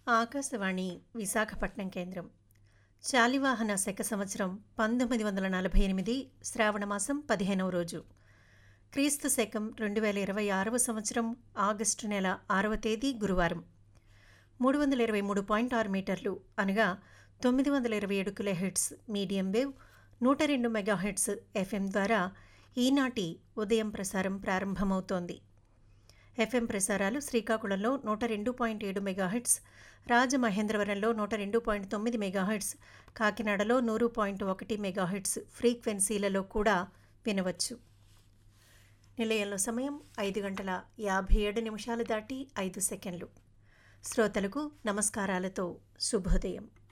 ఆకాశవాణి విశాఖపట్నం కేంద్రం శాలివాహన శక సంవత్సరం పంతొమ్మిది వందల నలభై ఎనిమిది శ్రావణమాసం పదిహేనవ రోజు క్రీస్తు శకం రెండు వేల ఇరవై ఆరవ సంవత్సరం ఆగస్టు నెల ఆరవ తేదీ గురువారం మూడు వందల ఇరవై మూడు పాయింట్ ఆరు మీటర్లు అనగా తొమ్మిది వందల ఇరవై ఏడు కిలో హెడ్స్ మీడియం వేవ్ నూట రెండు మెగా హెడ్స్ ఎఫ్ఎం ద్వారా ఈనాటి ఉదయం ప్రసారం ప్రారంభమవుతోంది ఎఫ్ఎం ప్రసారాలు శ్రీకాకుళంలో నూట రెండు పాయింట్ ఏడు మెగాహెట్స్ రాజమహేంద్రవరంలో నూట రెండు పాయింట్ తొమ్మిది మెగాహెట్స్ కాకినాడలో నూరు పాయింట్ ఒకటి మెగాహెట్స్ ఫ్రీక్వెన్సీలలో కూడా వినవచ్చు నిలయంలో సమయం ఐదు గంటల యాభై ఏడు నిమిషాలు దాటి ఐదు సెకండ్లు శ్రోతలకు నమస్కారాలతో శుభోదయం